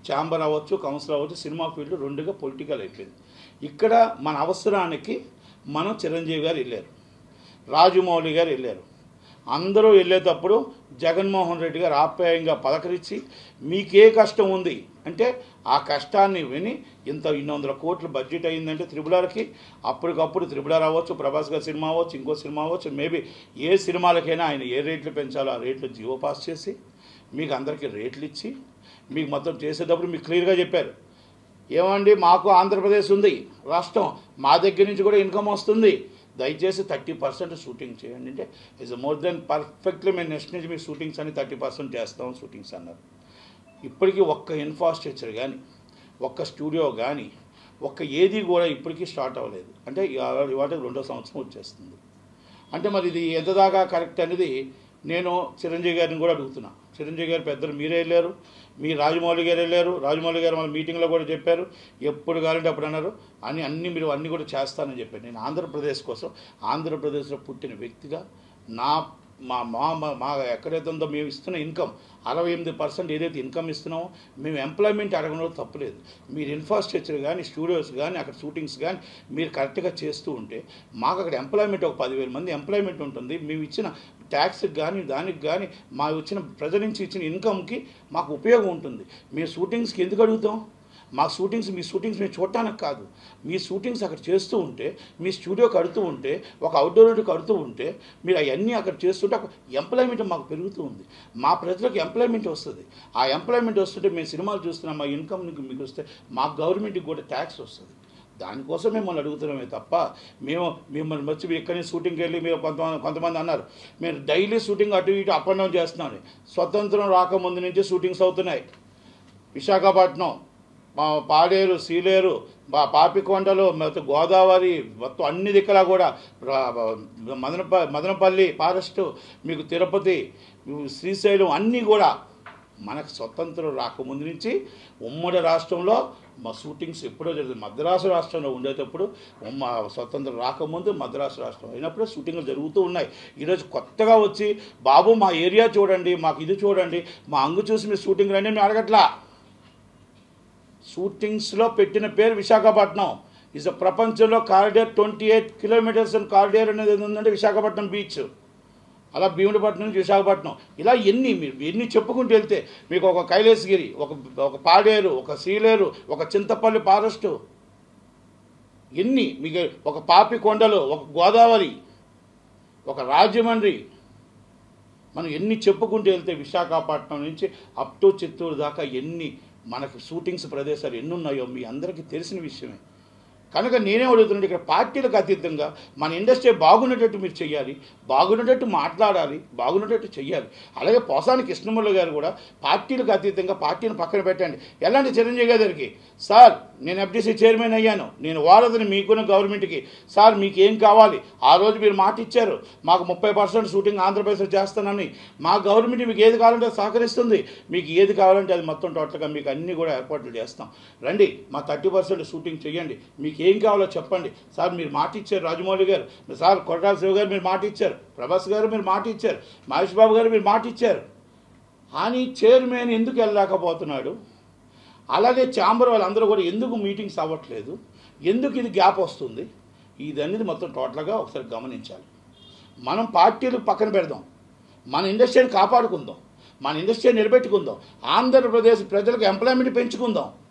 chamber అవ్వచ్చు council అవ్వచ్చు cinema field రెండుగా పొలిటికల్ అయిపోయింది ఇక్కడ మన అవసరానికి మనం చిరంజీవి గారు వెళ్ళారు రాజమౌళి గారు వెళ్ళారు అందరూ వెళ్ళేటప్పుడు జగన్మోహన్ రెడ్డి గారు ఆప్యాయంగా పలకరించి మీకే కష్టం ఉంది అంటే ఆ కష్టాన్ని విని ఇంత ఇన్ని వందల కోట్ల బడ్జెట్ అయిందంటే త్రిపులార్కి అప్పటికప్పుడు త్రిపులార్ అవ్వచ్చు ప్రభాస్ గారి సినిమా అవ్వచ్చు ఇంకో సినిమా అవ్వచ్చు మేబీ ఏ సినిమాలకైనా ఆయన ఏ రేట్లు పెంచాలో ఆ రేట్లు జీవో పాస్ చేసి మీకు అందరికీ రేట్లు ఇచ్చి మీకు మొత్తం చేసేటప్పుడు మీకు క్లియర్గా చెప్పారు ఏమండి మాకు ఆంధ్రప్రదేశ్ ఉంది రాష్ట్రం మా దగ్గర నుంచి కూడా ఇన్కమ్ వస్తుంది దయచేసి థర్టీ పర్సెంట్ షూటింగ్ చేయండి అంటే ఇస్ మోర్ దెన్ పర్ఫెక్ట్లీ మేము నెక్స్ట్ నుంచి మీ షూటింగ్స్ అని థర్టీ పర్సెంట్ చేస్తాం షూటింగ్స్ అన్నారు ఇప్పటికీ ఒక్క ఇన్ఫ్రాస్ట్రక్చర్ కానీ ఒక్క స్టూడియో కానీ ఒక్క ఏది కూడా ఇప్పటికీ స్టార్ట్ అవ్వలేదు అంటే ఇవాళ ఇవాళ రెండో సంవత్సరం వచ్చేస్తుంది అంటే మరి ఇది ఎంత దాకా కరెక్ట్ అనేది నేను చిరంజీవి గారిని కూడా అడుగుతున్నా చిరంజీవి గారు పెద్దలు మీరే వెళ్ళారు మీ రాజమౌళి గారు వెళ్ళారు రాజమౌళి గారు మన మీటింగ్లో కూడా చెప్పారు ఎప్పుడు కావాలంటే అప్పుడు అన్నారు అని అన్ని మీరు అన్నీ కూడా చేస్తానని చెప్పారు నేను ఆంధ్రప్రదేశ్ కోసం ఆంధ్రప్రదేశ్లో పుట్టిన వ్యక్తిగా నా మా మా మా- మా ఎక్కడైతే ఉందో మేము ఇస్తున్న ఇన్కమ్ అరవై ఎనిమిది పర్సెంట్ ఏదైతే ఇన్కమ్ ఇస్తున్నామో మేము ఎంప్లాయ్మెంట్ అడగడంలో తప్పులేదు మీరు ఇన్ఫ్రాస్ట్రక్చర్ కానీ స్టూడియోస్ కానీ అక్కడ షూటింగ్స్ కానీ మీరు కరెక్ట్గా చేస్తూ ఉంటే మాకు అక్కడ ఎంప్లాయ్మెంట్ ఒక పదివేల మంది ఎంప్లాయ్మెంట్ ఉంటుంది మేము ఇచ్చిన ట్యాక్స్కి కానీ దానికి కానీ మా ఇచ్చిన ప్రజల నుంచి ఇచ్చిన ఇన్కమ్కి మాకు ఉపయోగం ఉంటుంది మేము షూటింగ్స్కి ఎందుకు అడుగుతాం మా షూటింగ్స్ మీ షూటింగ్స్ మేము చూడటానికి కాదు మీ షూటింగ్స్ అక్కడ చేస్తూ ఉంటే మీ స్టూడియో కడుతూ ఉంటే ఒక అవుట్డోర్ కడుతూ ఉంటే మీరు అవన్నీ అక్కడ చేస్తుంటే ఒక ఎంప్లాయ్మెంట్ మాకు పెరుగుతూ ఉంది మా ప్రజలకు ఎంప్లాయ్మెంట్ వస్తుంది ఆ ఎంప్లాయ్మెంట్ వస్తుంటే మేము సినిమాలు చూస్తున్నాం మా ఇన్కమ్ మీకు వస్తే మా గవర్నమెంట్కి కూడా ట్యాక్స్ వస్తుంది దానికోసం మిమ్మల్ని అడుగుతున్నామే తప్ప మేము మిమ్మల్ని వచ్చి మీరు ఎక్కడి నుంచి షూటింగ్కి వెళ్ళి మీరు కొంతమంది కొంతమంది అన్నారు మేము డైలీ షూటింగ్ అటు ఇటు అప్ అండ్ డౌన్ చేస్తున్నాం స్వతంత్రం రాకముందు నుంచి షూటింగ్స్ అవుతున్నాయి విశాఖపట్నం మా పాడేరు సీలేరు మా పాపికొండలు మొత్తం గోదావరి మొత్తం అన్ని దిక్కలా కూడా రా- మదనప మదనపల్లి ఫారెస్ట్ మీకు తిరుపతి శ్రీశైలం అన్నీ కూడా మనకు స్వతంత్రం రాకముందు నుంచి ఉమ్మడి రాష్ట్రంలో మా షూటింగ్స్ ఎప్పుడో జరుగుతుంది మద్రాసు రాష్ట్రంలో ఉండేటప్పుడు ఉమ్మ స్వతంత్రం రాకముందు మద్రాసు రాష్ట్రం అయినప్పుడు షూటింగ్లు జరుగుతూ ఉన్నాయి ఈరోజు కొత్తగా వచ్చి బాబు మా ఏరియా చూడండి మాకు ఇది చూడండి మా అంగు చూసి మీరు షూటింగ్ రండి మేము అడగట్లా షూటింగ్స్లో పెట్టిన పేరు విశాఖపట్నం ఇస్ ప్రపంచంలో corridor twenty eight kilometres and corridor అనేది ఏది ఉందంటే విశాఖపట్నం బీచ్ అలా భీముడిపట్నం నుంచి విశాఖపట్నం ఇలా ఎన్ని మీరు ఎన్ని చెప్పుకుంటూ వెళ్తే మీకు ఒక కైలాసగిరి ఒక ఒక పాడేరు ఒక సీలేరు ఒక చింతపల్లి ఫారెస్టు ఎన్ని మీకు ఒక పాపి కొండలు ఒక గోదావరి ఒక రాజమండ్రి మనం ఎన్ని చెప్పుకుంటూ వెళ్తే విశాఖపట్నం నుంచి అప్ టు చిత్తూరు దాకా ఎన్ని మనకు షూటింగ్స్ ప్రదేశాలు ఎన్ని ఉన్నాయో మీ అందరికీ తెలిసిన విషయమే కనుక నేనే అడుగుతున్నాను ఇక్కడ పార్టీలకు అతీతంగా మన ఇండస్ట్రీ బాగున్నట్టు మీరు చెయ్యాలి బాగున్నట్టు మాట్లాడాలి బాగున్నట్టు చెయ్యాలి అలాగే పోసాని కృష్ణమురళి గారు కూడా పార్టీలకు అతీతంగా పార్టీని పక్కన పెట్టండి ఎలాంటి చిరంజీవి గారి దగ్గరికి సార్ నేను ఎఫ్డీసీ చైర్మన్ అయ్యాను నేను వారధిని మీకున్న గవర్నమెంట్కి సార్ మీకు ఏం కావాలి ఆ రోజు మీరు మాట ఇచ్చారు మాకు ముప్పై పర్సెంట్ షూటింగ్ ఆంధ్రప్రదేశ్లో చేస్తానని మా గవర్నమెంట్ మీకు ఏది కావాలంటే సహకరిస్తుంది మీకు ఏది కావాలంటే అది మొత్తం టోటల్గా మీకు అన్నీ కూడా ఏర్పాట్లు చేస్తాం రండి మా థర్టీ పర్సెంట్ షూటింగ్ చేయండి మీకు ఏం కావాలో చెప్పండి సార్ మీరు మాట ఇచ్చారు రాజమౌళి గారు సార్ కొట్టాల శివ గారు మీరు మాట ఇచ్చారు ప్రభాస్ గారు మీరు మాట ఇచ్చారు మహేష్ బాబు గారు మీరు మాట ఇచ్చారు కానీ చైర్మన్ ఎందుకు వెళ్ళలేకపోతున్నాడు అలాగే ఛాంబర్ వాళ్ళందరూ కూడా ఎందుకు మీటింగ్స్ అవ్వట్లేదు ఎందుకు ఇది గ్యాప్ వస్తుంది ఇది అనేది మొత్తం టోటల్గా ఒకసారి గమనించాలి మనం పార్టీలు పక్కన పెడదాం మన ఇండస్ట్రీని కాపాడుకుందాం మన ఇండస్ట్రీని నిలబెట్టుకుందాం ఆంధ్రప్రదేశ్ ప్రజలకు ఎంప్లాయ్మెంట్ పెంచుకుందాం